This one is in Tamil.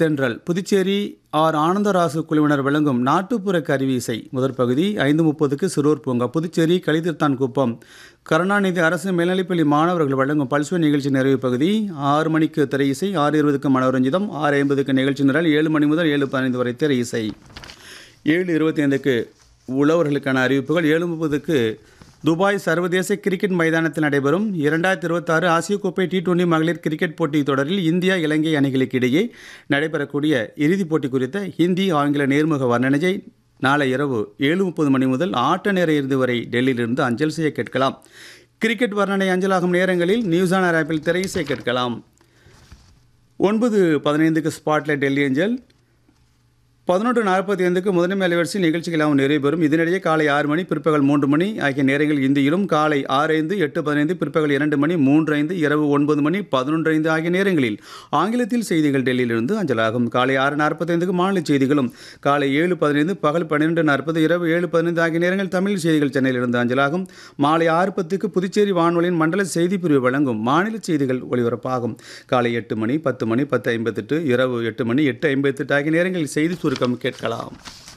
தென்றல் புதுச்சேரி ஆர் ஆனந்தராசு குழுவினர் வழங்கும் நாட்டுப்புற கருவி இசை முதற் பகுதி ஐந்து முப்பதுக்கு சிறுவர் பூங்கா புதுச்சேரி கலிதிர்த்தான் குப்பம் கருணாநிதி அரசு மேல்நிலைப்பள்ளி மாணவர்கள் வழங்கும் பல்சுவை நிகழ்ச்சி நிறைவு பகுதி ஆறு மணிக்கு திரை இசை ஆறு இருபதுக்கு மனோரஞ்சிதம் ஆறு ஐம்பதுக்கு நிகழ்ச்சி நிரல் ஏழு மணி முதல் ஏழு பதினைந்து வரை திரை இசை ஏழு இருபத்தி ஐந்துக்கு உழவர்களுக்கான அறிவிப்புகள் ஏழு முப்பதுக்கு துபாய் சர்வதேச கிரிக்கெட் மைதானத்தில் நடைபெறும் இரண்டாயிரத்தி இருபத்தாறு ஆசிய கோப்பை டி டுவெண்டி மகளிர் கிரிக்கெட் போட்டித் தொடரில் இந்தியா இலங்கை அணிகளுக்கு இடையே நடைபெறக்கூடிய இறுதிப் போட்டி குறித்த ஹிந்தி ஆங்கில நேர்முக வர்ணனையை நாளை இரவு ஏழு முப்பது மணி முதல் ஆட்ட நேர இறுதி வரை டெல்லியிலிருந்து அஞ்சல் செய்ய கேட்கலாம் கிரிக்கெட் வர்ணனை அஞ்சலாகும் நேரங்களில் நியூஸ் ஆன் ஆப்பில் திரை இசை கேட்கலாம் ஒன்பது பதினைந்துக்கு ஸ்பாட்லைட் டெல்லி ஏஞ்சல் பதினொன்று நாற்பத்தி ஐந்துக்கு முதன்மை அலைவரிசை நிகழ்ச்சிகளாகவும் நிறைவேறும் இதனிடையே காலை ஆறு மணி பிற்பகல் மூன்று மணி ஆகிய நேரங்கள் இந்தியிலும் காலை ஆறு ஐந்து எட்டு பதினைந்து பிற்பகல் இரண்டு மணி மூன்று ஐந்து இரவு ஒன்பது மணி பதினொன்று ஐந்து ஆகிய நேரங்களில் ஆங்கிலத்தில் செய்திகள் டெல்லியிலிருந்து அஞ்சலாகும் காலை ஆறு நாற்பத்தைந்துக்கு மாநில செய்திகளும் காலை ஏழு பதினைந்து பகல் பன்னிரெண்டு நாற்பது இரவு ஏழு பதினைந்து ஆகிய நேரங்கள் தமிழ் செய்திகள் சென்னையிலிருந்து அஞ்சலாகும் மாலை ஆறு பத்துக்கு புதுச்சேரி வானொலியின் மண்டல செய்தி பிரிவு வழங்கும் மாநில செய்திகள் ஒலிபரப்பாகும் காலை எட்டு மணி பத்து மணி பத்து ஐம்பத்தெட்டு இரவு எட்டு மணி எட்டு ஐம்பத்தெட்டு ஆகிய நேரங்களில் செய்தி சுருக்கம் கேட்கலாம்